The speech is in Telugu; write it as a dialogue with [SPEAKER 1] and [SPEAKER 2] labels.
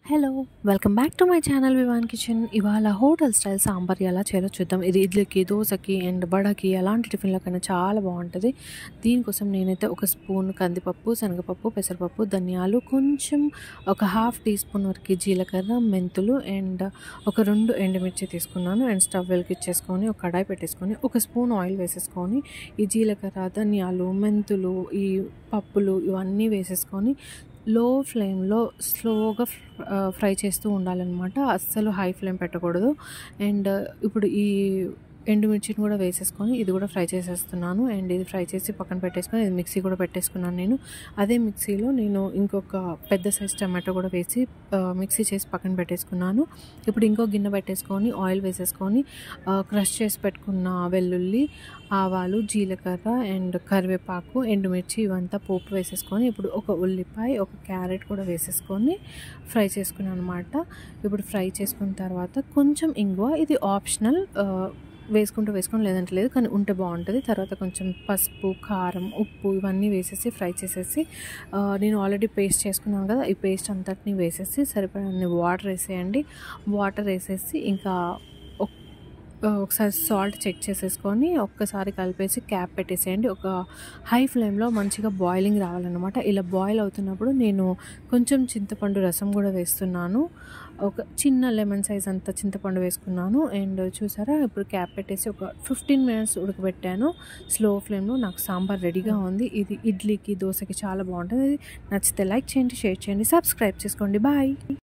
[SPEAKER 1] hello welcome back to my channel Vivaan kitchen ఇవాళ హోటల్ స్టైల్ సాంబార్ ఎలా చేయాలో చూద్దాం ఇది ఇడ్లీకి దోశకి అండ్ వడకి అలాంటి టిఫిన్లకైనా చాలా బాగుంటుంది దీనికోసం నేనైతే ఒక స్పూన్ కందిపప్పు శనగపప్పు పెసరపప్పు ధనియాలు కొంచెం ఒక హాఫ్ టీ స్పూన్ వరకు జీలకర్ర మెంతులు అండ్ ఒక రెండు ఎండుమిర్చి తీసుకున్నాను అండ్ స్టవ్ వెలిగించేసుకొని ఒక కడాయి పెట్టేసుకొని ఒక స్పూన్ ఆయిల్ వేసేసుకొని ఈ జీలకర్ర ధనియాలు మెంతులు ఈ పప్పులు ఇవన్నీ వేసేసుకొని లో ఫ్లేమ్లో స్లోగా ఫ్రై చేస్తూ ఉండాలన్నమాట అస్సలు హై ఫ్లేమ్ పెట్టకూడదు అండ్ ఇప్పుడు ఈ ఎండుమిర్చిని కూడా వేసేసుకొని ఇది కూడా ఫ్రై చేసేస్తున్నాను అండ్ ఇది ఫ్రై చేసి పక్కన పెట్టేసుకొని ఇది మిక్సీ కూడా పెట్టేసుకున్నాను నేను అదే మిక్సీలో నేను ఇంకొక పెద్ద సైజ్ టమాటో కూడా వేసి మిక్సీ చేసి పక్కన పెట్టేసుకున్నాను ఇప్పుడు ఇంకో గిన్నె పెట్టేసుకొని ఆయిల్ వేసేసుకొని క్రష్ చేసి పెట్టుకున్న వెల్లుల్లి ఆవాలు జీలకర్ర అండ్ కరివేపాకు ఎండుమిర్చి ఇవంతా పోపు వేసేసుకొని ఇప్పుడు ఒక ఉల్లిపాయ ఒక క్యారెట్ కూడా వేసేసుకొని ఫ్రై చేసుకున్నాను అనమాట ఇప్పుడు ఫ్రై చేసుకున్న తర్వాత కొంచెం ఇంగువ ఇది ఆప్షనల్ వేసుకుంటూ వేసుకొని లేదంటే లేదు కానీ ఉంటే బాగుంటుంది తర్వాత కొంచెం పసుపు కారం ఉప్పు ఇవన్నీ వేసేసి ఫ్రై చేసేసి నేను ఆల్రెడీ పేస్ట్ చేసుకున్నాను కదా ఈ పేస్ట్ అంతటిని వేసేసి సరిపడన్ని వాటర్ వేసేయండి వాటర్ వేసేసి ఇంకా ఒకసారి సాల్ట్ చెక్ చేసేసుకొని ఒక్కసారి కలిపేసి క్యాప్ పెట్టేసేయండి ఒక హై ఫ్లేమ్లో మంచిగా బాయిలింగ్ రావాలన్నమాట ఇలా బాయిల్ అవుతున్నప్పుడు నేను కొంచెం చింతపండు రసం కూడా వేస్తున్నాను ఒక చిన్న లెమన్ సైజ్ అంత చింతపండు వేసుకున్నాను అండ్ చూసారా ఇప్పుడు క్యాప్ పెట్టేసి ఒక ఫిఫ్టీన్ మినిట్స్ ఉడకబెట్టాను స్లో ఫ్లేమ్లో నాకు సాంబార్ రెడీగా ఉంది ఇది ఇడ్లీకి దోశకి చాలా బాగుంటుంది నచ్చితే లైక్ చేయండి షేర్ చేయండి సబ్స్క్రైబ్ చేసుకోండి బాయ్